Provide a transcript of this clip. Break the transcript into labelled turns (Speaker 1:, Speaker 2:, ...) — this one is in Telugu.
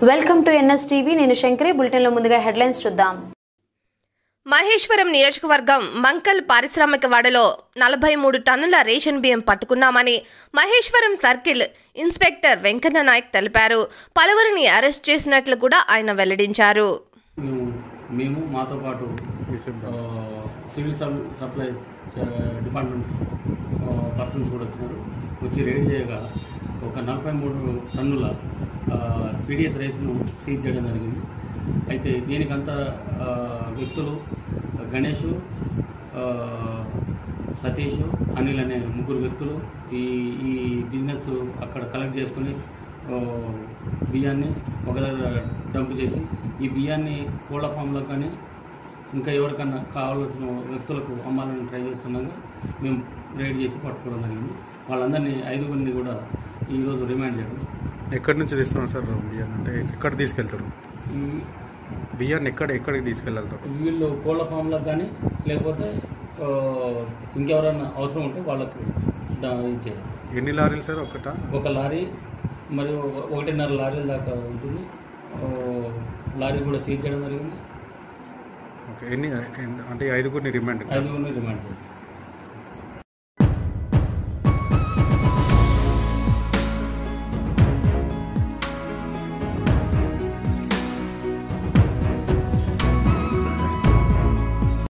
Speaker 1: వెల్కమ్ టు ఎన్ఎస్ టీవీ నేను శంకరి బులెటిన్లో ముందుగా హెడ్లైన్స్ చూద్దాం
Speaker 2: మహేశ్వరం నియోజకవర్గం మంకల్ పారిశ్రామిక వాడలో నలభై మూడు టన్నుల రేషన్ బియ్యం పట్టుకున్నామని మహేశ్వరం సర్కిల్ ఇన్స్పెక్టర్ వెంకన్న నాయక్ తెలిపారు పలువురిని అరెస్ట్ చేసినట్లు కూడా ఆయన వెల్లడించారు
Speaker 3: మేము మేము మాతో పాటు ఆ, సివిల్ సప్ సప్లై ఆ, డిపార్ట్మెంట్ ఆ, పర్సన్స్ కూడా వచ్చినారు వచ్చి రైడ్ చేయగా ఒక నలభై మూడు టన్నుల పీడిఎస్ రైస్ను సీజ్ చేయడం జరిగింది అయితే దీనికంతా ఆ, వ్యక్తులు గణేష్ ఆ, సతీష్ అనిల్ అనే ముగ్గురు వ్యక్తులు ఈ ఈ బిజినెస్ అక్కడ కలెక్ట్ చేసుకుని ఆ, బియ్యాన్ని ఒక దగ్గర డంప్ చేసి ఈ బియ్యాన్ని కోళ్ళ ఫామ్లో కానీ ఇంకా ఎవరికన్నా కావాల్సిన వ్యక్తులకు అమ్మాలని ట్రై చేస్తుండగా మేము రైడ్ చేసి పట్టుకోవడం జరిగింది వాళ్ళందరినీ ఐదుగురిని కూడా ఈరోజు రిమాండ్ చేయడం
Speaker 4: ఎక్కడి నుంచి తీస్తున్నారు సార్ బియ్యాన్ని అంటే ఎక్కడ తీసుకెళ్తారు
Speaker 3: ఈ-
Speaker 4: బియ్యాన్ని ఎక్కడ ఎక్కడికి తీసుకెళ్తారు
Speaker 3: వీళ్ళు కోళ్ళ ఫామ్లకు కానీ లేకపోతే ఆ, ఇంకెవరైనా అవసరం ఉంటే వాళ్ళకు డా- ఇచ్చేయాలి
Speaker 4: ఎన్ని లారీలు సార్ ఒకట
Speaker 3: ఒక లారీ మరియు ఒక- ఒకటిన్నర లారీల దాకా ఉంటుంది ఆ, లారీ కూడా సీజ్ చేయడం జరిగింది
Speaker 4: ఓకే ఎన్ని ఎన్ని- అంటే ఈ ఐదుగురిని రిమాండ్
Speaker 3: ఐదుగురిని రిమాండ్ చేయాలి